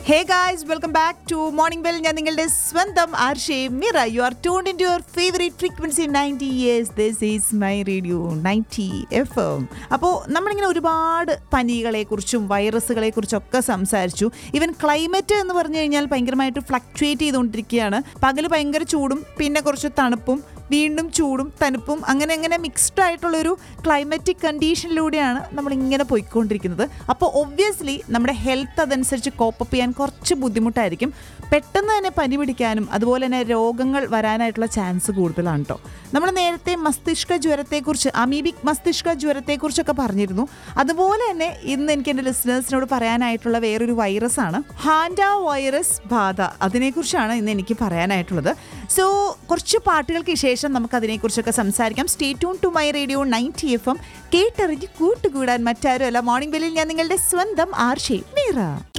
hey guys welcome back to morning bell ഞാൻ നിങ്ങളുടെ സ്വന്തം RJ Meera you are tuned in your favourite frequency ninety years this is my radio ninety F M അപ്പോൾ നമ്മളിങ്ങനെ ഒരുപാട് പനികളെ കുറിച്ചും വൈറസുകളെ കുറിച്ചൊക്കെ സംസാരിച്ചു ഈവൻ ക്ലൈമറ്റ് എന്ന് പറഞ്ഞു കഴിഞ്ഞാൽ ഭയങ്കരമായിട്ട് ഫ്ലക്ച്വേറ്റ് ചെയ്തുകൊണ്ടിരിക്കുകയാണ് പകല് ഭയങ്കര ചൂടും പിന്നെ കുറച്ച് തണുപ്പും വീണ്ടും ചൂടും തണുപ്പും അങ്ങനെ അങ്ങനെ മിക്സ്ഡ് ആയിട്ടുള്ളൊരു ക്ലൈമറ്റിക് കണ്ടീഷനിലൂടെയാണ് നമ്മളിങ്ങനെ പോയിക്കൊണ്ടിരിക്കുന്നത് അപ്പോൾ ഒബ്വിയസ്ലി നമ്മുടെ ഹെൽത്ത് അതനുസരിച്ച് കോപ്പപ്പ് ചെയ്യാൻ കുറച്ച് ബുദ്ധിമുട്ടായിരിക്കും പെട്ടെന്ന് തന്നെ പനി പിടിക്കാനും അതുപോലെ തന്നെ രോഗങ്ങൾ വരാനായിട്ടുള്ള ചാൻസ് കൂടുതലാണ് കേട്ടോ നമ്മൾ നേരത്തെ മസ്തിഷ്ക ജ്വരത്തെക്കുറിച്ച് അമീബിക് മസ്തിഷ്ക ജ്വരത്തെക്കുറിച്ചൊക്കെ പറഞ്ഞിരുന്നു അതുപോലെ തന്നെ ഇന്ന് എനിക്ക് എൻ്റെ ലിസണേഴ്സിനോട് പറയാനായിട്ടുള്ള വേറൊരു വൈറസാണ് ഹാൻഡ വൈറസ് ബാധ അതിനെക്കുറിച്ചാണ് ഇന്ന് എനിക്ക് പറയാനായിട്ടുള്ളത് സോ കുറച്ച് പാട്ടുകൾക്ക് ശേഷം നമുക്ക് അതിനെക്കുറിച്ചൊക്കെ സംസാരിക്കാം stay tune to my radio ninety F M കേട്ടറിഞ്ഞ് കൂട്ടുകൂടാൻ മറ്റാരും അല്ല മോർണിംഗ് ബെല്ലിൽ ഞാൻ നിങ്ങളുടെ സ്വന്തം ആർഷേ മീറ